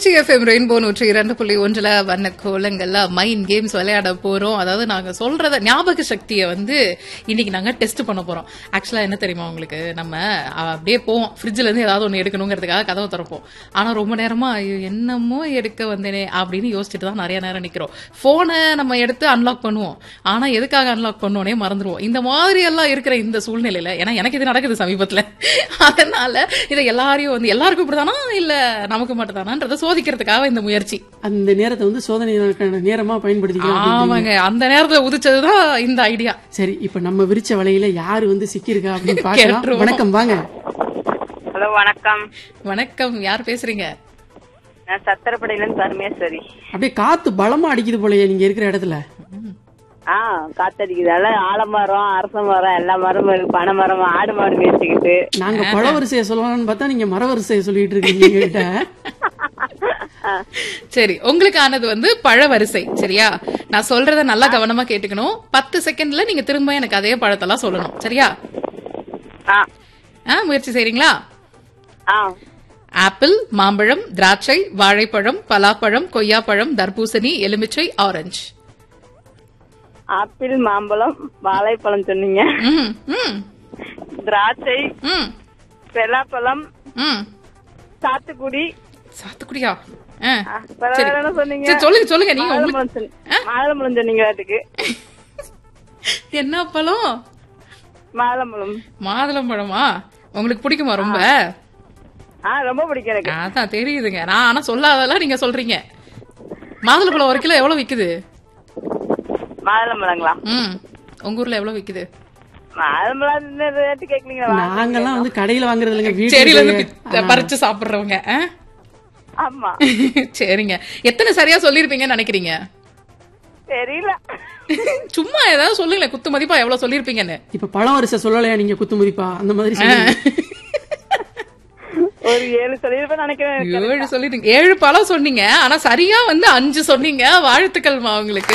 Trichy FM rainbow நூற்றி இரண்டு புள்ளி ஒன்றுல வண்ண கோலங்கள்ல மைண்ட் கேம்ஸ் விளையாட போறோம் அதாவது நாங்க சொல்றத ஞாபக சக்தியை வந்து இன்னைக்கு நாங்க டெஸ்ட் பண்ண போறோம் ஆக்சுவலா என்ன தெரியுமா உங்களுக்கு நம்ம அப்படியே போவோம் ஃப்ரிட்ஜ்ல இருந்து ஏதாவது ஒன்று எடுக்கணுங்கிறதுக்காக கதவை திறப்போம் ஆனா ரொம்ப நேரமா ஐயோ என்னமோ எடுக்க வந்தேனே அப்படின்னு யோசிச்சுட்டு தான் நிறைய நேரம் நிக்கிறோம் போனை நம்ம எடுத்து அன்லாக் பண்ணுவோம் ஆனா எதுக்காக அன்லாக் பண்ணோனே மறந்துடுவோம் இந்த மாதிரி எல்லாம் இருக்கிற இந்த சூழ்நிலையில ஏன்னா எனக்கு இது நடக்குது சமீபத்துல அதனால இதை எல்லாரையும் வந்து எல்லாருக்கும் இப்படிதானா இல்ல நமக்கு மட்டும் தானான்றத சோதிக்கிறதுக்காக இந்த முயற்சி அந்த நேரத்தை வந்து சோதனைக்கான நேரமா பயன்படுத்திக்கலாம் அப்படின்னு. ஆமாங்க அந்த நேரத்துல உதிச்சதுதான் இந்த ஐடியா சரி இப்ப நம்ம விரிச்ச வலையில யாரு வந்து சிக்கியிருக்கா அப்படின்னு பார்க்கலாம் கேட்டுருவோம். வணக்கம் வாங்க ஹலோ வணக்கம் வணக்கம் யார் பேசுறீங்க நான் சத்திரப்படையில இருந்து பரமேஸ்வரி அப்படியே காத்து பலமா அடிக்குது போலயே நீங்க இருக்கிற இடத்துல ஆ காத்தடிக்குது அதான் ஆலமரம் அரச மரம் எல்லா மரமும் இருக்கு பனை மரம் ஆடு மாடு மேய்ச்சிக்கிட்டு நாங்க பழ வரிசையை சொல்லலாம்னு பார்த்தா நீங்க மர வரிசையை சொல்லிட்டு இருக்கீங்க எங்ககிட்ட சரி உங்களுக்கு ஆனது வந்து பழ வரிசை சரியா நான் சொல்றத நல்லா கவனமா கேட்டுக்கணும் பத்து செகண்ட்ல நீங்க திரும்ப எனக்கு அதே பழத்தெல்லாம் சொல்லணும் சரியா ஆ ஆ, முயற்சி செய்றீங்களா ஆ ஆப்பிள் மாம்பழம் திராட்சை வாழைப்பழம் பலாப்பழம் கொய்யாப்பழம் தர்பூசணி எலுமிச்சை ஆரஞ்சு ஆப்பிள் மாம்பழம் வாழைப்பழம் சொன்னீங்க ம் ம் திராட்சை ம் பெலாப்பழம் ம் சாத்துக்குடி சாத்துக்குடியா ஆ, ஆ, வேற சரி. வேற என்ன சொன்னீங்க சரி, சொல்லுங்க சொல்லுங்க நீங்க உங்களுக்கு மாதுளம்பழம் சொன்னீங்க மாதுளம்பழம் சொன்னீங்க அதுக்கு என்ன பழம் மாதுளம்பழம் மாதுளம்பழமா உங்களுக்கு பிடிக்குமா ரொம்ப ஆ ரொம்ப பிடிக்கும் எனக்கு அதான் தெரியுதுங்க நான் ஆனா சொல்லாதெல்லாம் நீங்க சொல்றீங்க மாதுளம்பழம் ஒரு கிலோ எவ்வளவு விக்குது மாதுளம்பழங்களா ம் உங்க ஊர்ல எவ்வளவு விக்குது மாதுளம்பழம் ரேட்டு கேக்குறீங்களா நாங்கெல்லாம் வந்து கடையில வாங்குறது இல்லைங்க செடியில இருந்து வீட்டுல பி- பறிச்சு சாப்பிடுறவங்க ஆ? ஆமா சரிங்க எத்தனை சரியா சொல்லிருப்பீங்கன்னு நினைக்கிறீங்க தெரியல சும்மா ஏதாவது சொல்லுங்களேன் குத்து மதிப்பா எவ்வளவு சொல்லிருப்பீங்கன்னு இப்ப பழ வரிசை சொல்லலையா நீங்க குத்து மதிப்பா அந்த மாதிரி சொல்லுங்க. ஒரு ஏழு சொல்லிருப்பேன் நினைக்கிறேன் ஏழு சொல்லிட்டீங்க ஏழு பழம் சொன்னீங்க ஆனா சரியா வந்து அஞ்சு சொன்னீங்க வாழ்த்துக்கள்மா உங்களுக்கு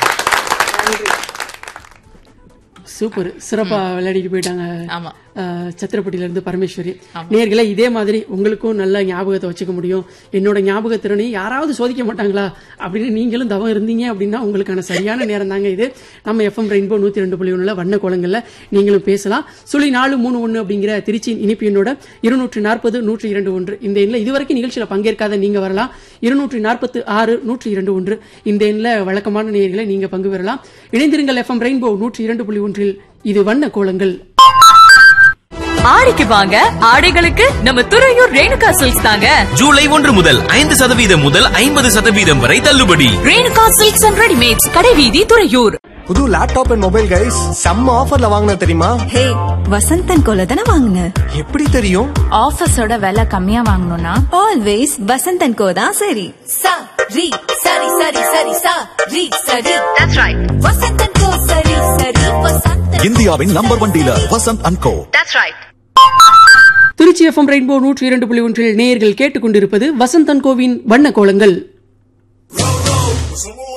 சூப்பர் சிறப்பா விளையாடிட்டு போயிட்டாங்க ஆமா அஹ், சத்திரப்பட்டியில இருந்து பரமேஸ்வரி நேர்களே இதே மாதிரி உங்களுக்கும் நல்ல ஞாபகத்தை வச்சுக்க முடியும் என்னோட ஞாபக திறனை யாராவது சோதிக்க மாட்டாங்களா அப்படின்னு நீங்களும் தவம் இருந்தீங்க அப்படின்னா உங்களுக்கான சரியான நேரம் தாங்க இது நம்ம எஃப்எம் ரெயின்போ நூத்தி ரெண்டு புள்ளி ஒண்ணுல வண்ண கோலங்கள்ல நீங்களும் பேசலாம் சுழி நாலு மூணு ஒண்ணு அப்படிங்கிற திருச்சியின் இனிப்பு எண்ணோட இருநூற்றி நாற்பது நூற்றி இரண்டு ஒன்று இந்த எண்ணில் இதுவரைக்கும் நிகழ்ச்சியில பங்கேற்காத நீங்க வரலாம் இருநூற்றி நாற்பத்து ஆறு நூற்றி இரண்டு ஒன்று இந்த எண்ணில் வழக்கமான நேர்களை நீங்க பங்கு பெறலாம் இணைந்திருங்கள் எஃப்எம் ரெயின்போ நூற்றி இரண்டு புள்ளி ஒன்றில் இது வண்ண கோலங்கள் ஆடிக்கு வாங்க ஆடைகளுக்கு நம்ம துறையூர் ரேணுகா சில்க்ஸ் தாங்க ஜூலை ஒன்று முதல் ஐந்து சதவீதம் முதல் ஐம்பது சதவீதம் வரை தள்ளுபடி ரேணுகா சில்க்ஸ் அண்ட் ரெடிமேட்ஸ் கடைவீதி துறையூர் புது லேப்டாப் அண்ட் மொபைல் கைஸ் செம்ம ஆஃபர்ல வாங்கின தெரியுமா ஹே வசந்தன் கோல தானே வாங்கின எப்படி தெரியும் ஆஃபீஸோட விலை கம்மியா வாங்கணும்னா ஆல்வேஸ் வசந்தன் கோ தான் சரி சா ரி சரி சரி சரி சா ரி சரி தட்ஸ் ரைட் வசந்தன் கோ சரி சரி வசந்தன் இந்தியாவின் number one dealer Vasanth and co that's right Trichy FM rainbow நூற்றி இரண்டு புள்ளி ஒன்றில் நேயர்கள் கேட்டுக்கொண்டிருப்பது வசந்தன் கோவின் வண்ண கோலங்கள்